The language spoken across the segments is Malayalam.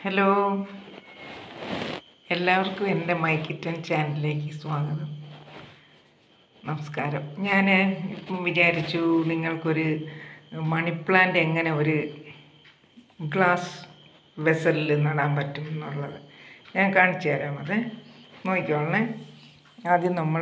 ഹലോ എല്ലാവർക്കും എൻ്റെ മൈ കിച്ചൻ ചാനലിലേക്ക് സ്വാഗതം നമസ്കാരം ഞാൻ ഇപ്പം വിചാരിച്ചു നിങ്ങൾക്കൊരു മണി പ്ലാന്റ് എങ്ങനെ ഒരു ഗ്ലാസ് വെസലിൽ നടാൻ പറ്റും എന്നുള്ളത് ഞാൻ കാണിച്ചു തരാം അത് നോക്കിക്കോളണേ ആദ്യം നമ്മൾ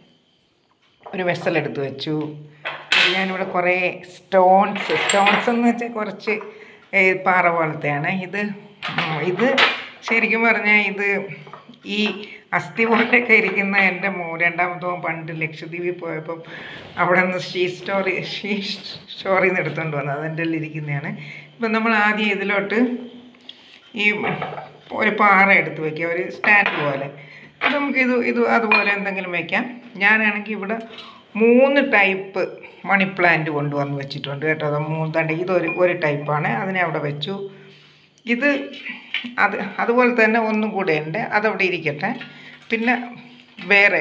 ഒരു വെസലെടുത്ത് വെച്ചു ഞാനിവിടെ കുറേ സ്റ്റോൺസ് സ്റ്റോൺസ് എന്ന് വെച്ചാൽ കുറച്ച് ഏ, പാറ പോലത്തെയാണ് ഇത് ഉം, ഇത് ശരിക്കും പറഞ്ഞാൽ ഇത് ഈ അസ്ഥി പോലെയൊക്കെ ഇരിക്കുന്ന എൻ്റെ മോ രണ്ടാമത്തെ മോൻ പണ്ട് ലക്ഷദ്വീപിൽ പോയപ്പം അവിടെ നിന്ന് ഷീ സ്റ്റോറി ഷീ സ്റ്റോറിൽ നിന്ന് എടുത്തുകൊണ്ട് വന്നത് അതിൻ്റെ ഉള്ളിൽ ഇരിക്കുന്നതാണ് ഇപ്പം നമ്മൾ ആദ്യം ഇതിലോട്ട് ഈ ഒരു പാറ എടുത്ത് വയ്ക്കുക ഒരു സ്റ്റാൻഡ് പോലെ അത് നമുക്ക് ഇത് ഇത് അതുപോലെ എന്തെങ്കിലും വയ്ക്കാം ഞാനാണെങ്കിൽ ഇവിടെ മൂന്ന് ടൈപ്പ് മണി പ്ലാന്റ് കൊണ്ടുവന്ന് വെച്ചിട്ടുണ്ട് കേട്ടോ അത് മൂന്ന് തണ്ട് ഇതൊരു ഒരു ടൈപ്പാണ് അതിനെ അവിടെ വെച്ചു ഇത് അത് അതുപോലെ തന്നെ ഒന്നും കൂടെ ഉണ്ട് അതവിടെ ഇരിക്കട്ടെ പിന്നെ വേറെ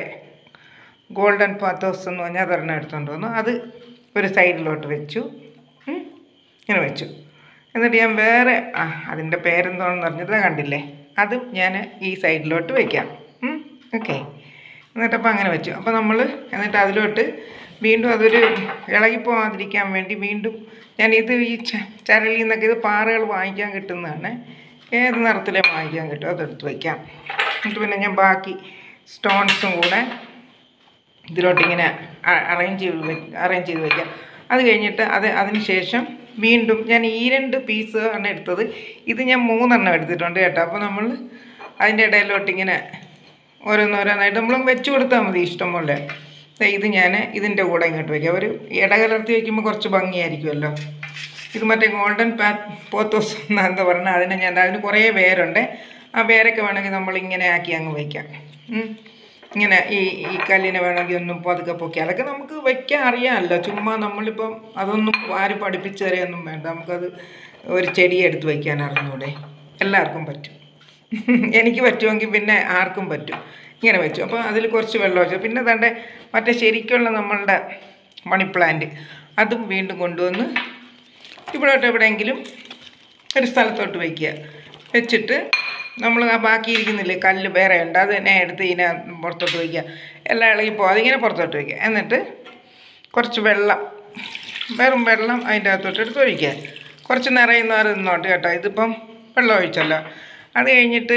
ഗോൾഡൻ പാത്തോസ് എന്ന് പറഞ്ഞാൽ അതൊരെണ്ണം എടുത്തുകൊണ്ട് വന്നു അത് ഒരു സൈഡിലോട്ട് വെച്ചു ഉം. ഇങ്ങനെ വെച്ചു എന്നിട്ട് ഞാൻ വേറെ ആ അതിൻ്റെ പേരെന്തോണെന്ന് പറഞ്ഞത് കണ്ടില്ലേ അതും ഞാൻ ഈ സൈഡിലോട്ട് വയ്ക്കാം ഓക്കെ എന്നിട്ടപ്പോൾ അങ്ങനെ വെച്ചു അപ്പോൾ നമ്മൾ എന്നിട്ട് അതിലോട്ട് വീണ്ടും അതൊരു ഇളകിപ്പോകാതിരിക്കാൻ വേണ്ടി വീണ്ടും ഞാൻ ഇത് ഈ ച- ചരലിൽ നിന്നൊക്കെ ഇത് പാറകൾ വാങ്ങിക്കാൻ കിട്ടുന്നതാണ് ഏത് നിറത്തിലെ വാങ്ങിക്കാൻ കിട്ടും അതെടുത്ത് വയ്ക്കാം എന്നിട്ട് പിന്നെ ഞാൻ ബാക്കി സ്റ്റോൺസും കൂടെ ഇതിലോട്ടിങ്ങനെ അറേഞ്ച് ചെയ്ത് അറേഞ്ച് ചെയ്ത് വയ്ക്കാം അത് കഴിഞ്ഞിട്ട് അത് അതിന് ശേഷം വീണ്ടും ഞാൻ ഈ രണ്ട് പീസ് ആണ് എടുത്തത് ഇത് ഞാൻ മൂന്നെണ്ണം എടുത്തിട്ടുണ്ട് കേട്ടോ അപ്പോൾ നമ്മൾ അതിൻ്റെ ഇടയിലോട്ട് ഇങ്ങനെ ഓരോന്നോരോന്നായിട്ട് നമ്മൾ വെച്ച് കൊടുത്താൽ മതി ഇഷ്ടം പോലെ ദേ ഇത് ഞാൻ ഇതിൻ്റെ കൂടെ ഇങ്ങോട്ട് വയ്ക്കാം ഒരു ഇടകലർത്തി വയ്ക്കുമ്പോൾ കുറച്ച് ഭംഗിയായിരിക്കുമല്ലോ ഇത് മറ്റേ ഗോൾഡൻ പാ പോത്തോസ് എന്താ പറഞ്ഞാൽ അതിനെ ഞാൻ അതിന് കുറേ വേരുണ്ട് ആ വേരൊക്കെ വേണമെങ്കിൽ നമ്മൾ ഇങ്ങനെ ആക്കി അങ്ങ് വയ്ക്കാം ഉം. ഇങ്ങനെ ഈ ഈ കല്ലിനെ വേണമെങ്കിൽ ഒന്നും പതുക്കെ പൊക്കി അതൊക്കെ നമുക്ക് വയ്ക്കാൻ അറിയാമല്ലോ ചുമ്മാ നമ്മളിപ്പം അതൊന്നും ആരും പഠിപ്പിച്ചു തരെയൊന്നും വേണ്ട നമുക്കത് ഒരു ചെടി എടുത്ത് വയ്ക്കാൻ അറിഞ്ഞൂടെ എല്ലാവർക്കും പറ്റും എനിക്ക് പറ്റുമെങ്കിൽ പിന്നെ ആർക്കും പറ്റും ഇങ്ങനെ വെച്ചു അപ്പോൾ അതിൽ കുറച്ച് വെള്ളം ഒഴിച്ചു പിന്നെ തൻ്റെ മറ്റേ ശരിക്കുള്ള നമ്മളുടെ മണി പ്ലാന്റ് അതും വീണ്ടും കൊണ്ടുവന്ന് ഇവിടോട്ട് എവിടെയെങ്കിലും ഒരു സ്ഥലത്തോട്ട് വയ്ക്കുക വെച്ചിട്ട് നമ്മൾ ആ ബാക്കി ഇരിക്കുന്നില്ലേ കല്ല് വേറെ ഉണ്ട് അത് തന്നെ എടുത്ത് ഇതിനെ പുറത്തോട്ട് വയ്ക്കുക എല്ലാം ഇളകിപ്പോൾ അതിങ്ങനെ പുറത്തോട്ട് വയ്ക്കുക എന്നിട്ട് കുറച്ച് വെള്ളം വെറും വെള്ളം അതിൻ്റെ അകത്തോട്ട് എടുത്ത് ഒഴിക്കുക കുറച്ച് നിറയുന്നവർ നിന്നോട്ട് കേട്ടോ ഇതിപ്പം വെള്ളം ഒഴിച്ചല്ലോ അത് കഴിഞ്ഞിട്ട്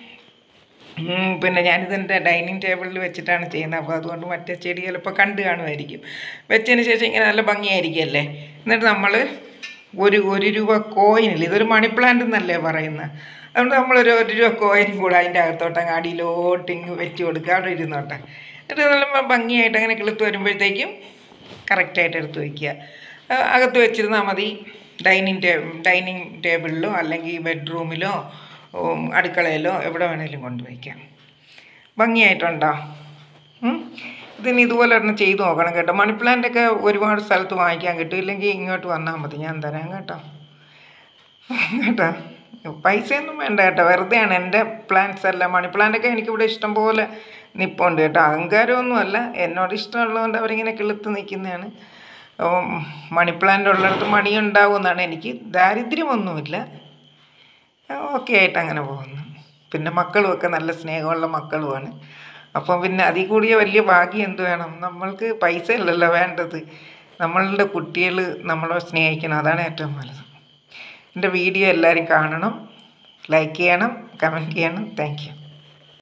ഉം, പിന്നെ ഞാനിതെൻ്റെ ഡൈനിങ് ടേബിളിൽ വെച്ചിട്ടാണ് ചെയ്യുന്നത് അപ്പോൾ അതുകൊണ്ട് മറ്റേ ചെടി ചിലപ്പോൾ കണ്ട് കാണുമായിരിക്കും വെച്ചതിന് ശേഷം ഇങ്ങനെ നല്ല ഭംഗിയായിരിക്കുമല്ലേ എന്നിട്ട് നമ്മൾ ഒരു ഒരു രൂപ കോയിനില്ല ഇതൊരു മണി പ്ലാന്റ് എന്നല്ലേ പറയുന്നത് അതുകൊണ്ട് നമ്മളൊരു ഒരു രൂപ കോയിൻ കൂടെ അതിൻ്റെ അകത്തോട്ട് അങ്ങ് അടിയിലോട്ട് ഇങ്ങ് വെച്ച് കൊടുക്കുക അവിടെ ഇരുന്നോട്ടെ എന്നിട്ട് നല്ല ഭംഗിയായിട്ട് അങ്ങനെ കിളുത്ത് വരുമ്പോഴത്തേക്കും കറക്റ്റായിട്ട് എടുത്ത് വയ്ക്കുക ആ, അകത്ത് വെച്ചിരുന്നാൽ മതി ഡൈനിങ് ടേ ഡൈനിങ് ടേബിളിലോ അല്ലെങ്കിൽ ബെഡ്റൂമിലോ ഉം, അടുക്കളയിലോ എവിടെ വേണേലും കൊണ്ടുവയ്ക്കാം ഭംഗിയായിട്ടുണ്ടോ ഉം? ഇതിന് ഇതുപോലെ ഒരെണ്ണം ചെയ്ത് നോക്കണം കേട്ടോ മണി പ്ലാന്റ് ഒക്കെ ഒരുപാട് സ്ഥലത്ത് വാങ്ങിക്കാൻ കിട്ടും ഇല്ലെങ്കിൽ ഇങ്ങോട്ട് വന്നാൽ മതി ഞാൻ തരാം കേട്ടോ കേട്ടോ പൈസയൊന്നും വേണ്ട കേട്ടോ വെറുതെയാണ് എൻ്റെ പ്ലാന്റ്സ് എല്ലാം മണി പ്ലാന്റ് ഒക്കെ എനിക്കിവിടെ ഇഷ്ടം പോലെ നിപ്പുണ്ട് കേട്ടോ അഹങ്കാരമൊന്നുമല്ല എന്നോട് ഇഷ്ടമുള്ളതുകൊണ്ട് അവരിങ്ങനെ കിളുത്ത് നിൽക്കുന്നതാണ് ഉം, മണി പ്ലാന്റ് ഉള്ളിടത്ത് മണി ഉണ്ടാവുമെന്നാണ് എനിക്ക് ദാരിദ്ര്യമൊന്നുമില്ല ഓക്കെ ആയിട്ട് അങ്ങനെ പോകുന്നു പിന്നെ മക്കളുമൊക്കെ നല്ല സ്നേഹമുള്ള മക്കളുമാണ് അപ്പം പിന്നെ അതിൽ കൂടിയ വലിയ ഭാഗ്യം എന്ത് വേണം നമ്മൾക്ക് പൈസ അല്ലല്ലോ വേണ്ടത് നമ്മളുടെ കുട്ടികൾ നമ്മളെ സ്നേഹിക്കണം അതാണ് ഏറ്റവും വലുത് എൻ്റെ വീഡിയോ എല്ലാവരും കാണണം ലൈക്ക് ചെയ്യണം കമൻറ്റ് ചെയ്യണം താങ്ക് യു